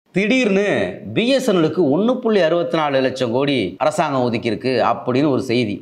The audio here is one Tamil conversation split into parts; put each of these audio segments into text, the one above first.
திடீர்னு பிஎஸ்என்எலுக்கு ஒன்று புள்ளி அறுபத்தி நாலு லட்சம் கோடி அரசாங்கம் ஒதுக்கியிருக்கு அப்படின்னு ஒரு செய்தி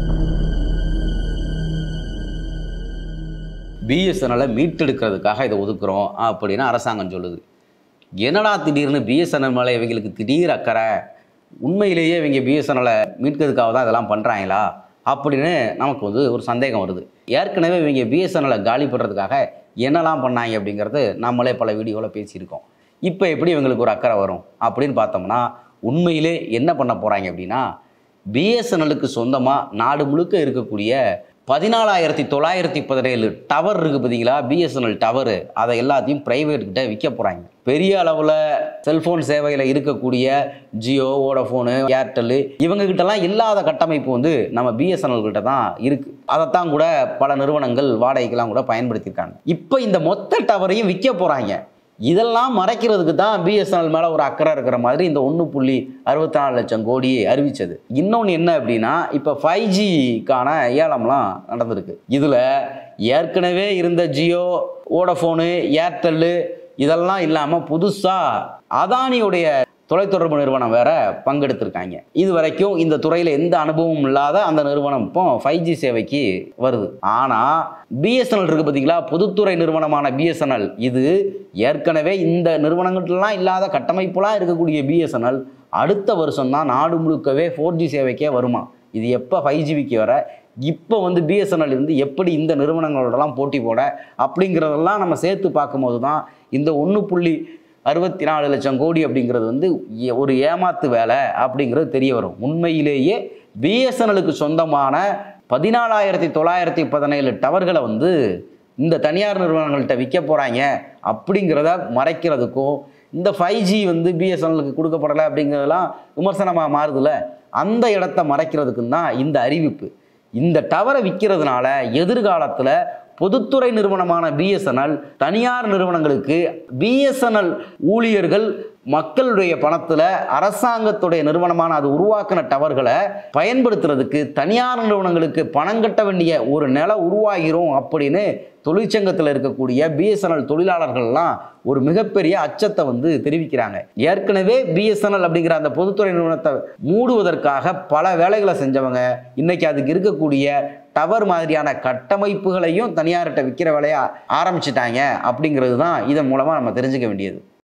பிஎஸ்என்எலை மீட்டெடுக்கிறதுக்காக இதை ஒதுக்குறோம் அப்படின்னு அரசாங்கம் சொல்லுது என்னடா திடீர்னு பிஎஸ்என்எல் மேலே இவங்களுக்கு திடீர் அக்கறை உண்மையிலேயே இவங்க பிஎஸ்என்எலை மீட்கிறதுக்காக தான் இதெல்லாம் பண்ணுறாங்களா அப்படின்னு நமக்கு வந்து ஒரு சந்தேகம் வருது ஏற்கனவே இவங்க பிஎஸ்என்எலை காலி பண்ணுறதுக்காக என்னெல்லாம் பண்ணாங்க அப்படிங்கிறது நம்மளே பல வீடியோவில் பேசியிருக்கோம் இப்போ எப்படி இவங்களுக்கு ஒரு அக்கறை வரும் அப்படின்னு பார்த்தோம்னா உண்மையிலே என்ன பண்ண போகிறாங்க அப்படின்னா பிஎஸ்என்எலுக்கு சொந்தமாக நாடு முழுக்க இருக்கக்கூடிய பதினாலாயிரத்தி தொள்ளாயிரத்தி பதினேழு டவர் இருக்குது பார்த்தீங்களா பிஎஸ்என்எல் டவரு அதை எல்லாத்தையும் பிரைவேட் கிட்ட விற்க போகிறாங்க பெரிய அளவில் செல்ஃபோன் சேவையில் இருக்கக்கூடிய ஜியோ வோடஃபோனு ஏர்டெல்லு இவங்க கிட்டலாம் இல்லாத கட்டமைப்பு வந்து நம்ம பிஎஸ்என்எல் கிட்ட தான் இருக்குது அதைத்தான் கூட பல நிறுவனங்கள் வாடகைக்கெல்லாம் கூட பயன்படுத்தியிருக்காங்க இப்போ இந்த மொத்த டவரையும் விற்க போகிறாங்க இதெல்லாம் மறைக்கிறதுக்கு தான் பிஎஸ்என்எல் மேலே ஒரு அக்கறை இருக்கிற மாதிரி இந்த ஒன்று புள்ளி அறுபத்தி நாலு லட்சம் கோடியை அறிவிச்சது இன்னொன்று என்ன அப்படின்னா இப்போ ஃபைவ் ஜிக்கான ஏலம்லாம் நடந்திருக்கு இதில் ஏற்கனவே இருந்த ஜியோ வோடஃபோனு ஏர்டெல்லு இதெல்லாம் இல்லாமல் புதுசாக அதானியுடைய தொலைத்தொடர்பு நிறுவனம் வேற பங்கெடுத்திருக்காங்க இது வரைக்கும் இந்த துறையில் எந்த அனுபவமும் இல்லாத அந்த நிறுவனம் இப்போ ஃபைவ் ஜி சேவைக்கு வருது ஆனால் பிஎஸ்என்எல் இருக்கு பார்த்தீங்களா பொதுத்துறை நிறுவனமான பிஎஸ்என்எல் இது ஏற்கனவே இந்த நிறுவனங்கள்லாம் இல்லாத கட்டமைப்புலாம் இருக்கக்கூடிய பிஎஸ்என்எல் அடுத்த வருஷம் தான் நாடு முழுக்கவே ஃபோர் ஜி சேவைக்கே வருமா இது எப்போ ஃபைவ் ஜிபிக்கு வர இப்போ வந்து பிஎஸ்என்எல் இருந்து எப்படி இந்த நிறுவனங்களோடலாம் போட்டி போட அப்படிங்கிறதெல்லாம் நம்ம சேர்த்து பார்க்கும்போது தான் இந்த ஒன்று புள்ளி அறுபத்தி நாலு லட்சம் கோடி அப்படிங்கிறது வந்து ஏ- ஒரு ஏமாத்து வேலை அப்படிங்கிறது தெரிய வரும் உண்மையிலேயே பிஎஸ்என்எலுக்கு சொந்தமான பதினாலாயிரத்தி தொள்ளாயிரத்தி பதினேழு டவர்களை வந்து இந்த தனியார் நிறுவனங்கள்கிட்ட விற்க போகிறாங்க அப்படிங்கிறத மறைக்கிறதுக்கும் இந்த ஃபைவ் ஜி வந்து பிஎஸ்என்எலுக்கு கொடுக்கப்படலை அப்படிங்கிறதெல்லாம் விமர்சனமாக மாறுதுல அந்த இடத்த மறைக்கிறதுக்கும் தான் இந்த அறிவிப்பு இந்த டவரை விற்கிறதுனால எதிர்காலத்தில் பொதுத்துறை நிறுவனமான பிஎஸ்என்எல் தனியார் நிறுவனங்களுக்கு பிஎஸ்என்எல் ஊழியர்கள் மக்களுடைய பணத்தில் அரசாங்கத்துடைய நிறுவனமான அது உருவாக்கின டவர்களை பயன்படுத்துறதுக்கு தனியார் நிறுவனங்களுக்கு பணம் கட்ட வேண்டிய ஒரு நிலை உருவாகிறோம் அப்படின்னு தொழிற்சங்கத்தில் இருக்கக்கூடிய பிஎஸ்என்எல் தொழிலாளர்கள்லாம் ஒரு மிகப்பெரிய அச்சத்தை வந்து தெரிவிக்கிறாங்க ஏற்கனவே பிஎஸ்என்எல் அப்படிங்கிற அந்த பொதுத்துறை நிறுவனத்தை மூடுவதற்காக பல வேலைகளை செஞ்சவங்க இன்னைக்கு அதுக்கு இருக்கக்கூடிய டவர் மாதிரியான கட்டமைப்புகளையும் தனியார்கிட்ட விற்கிற வேலையை ஆரம்பிச்சிட்டாங்க அப்படிங்கிறது தான் இதன் மூலமாக நம்ம தெரிஞ்சுக்க வேண்டியது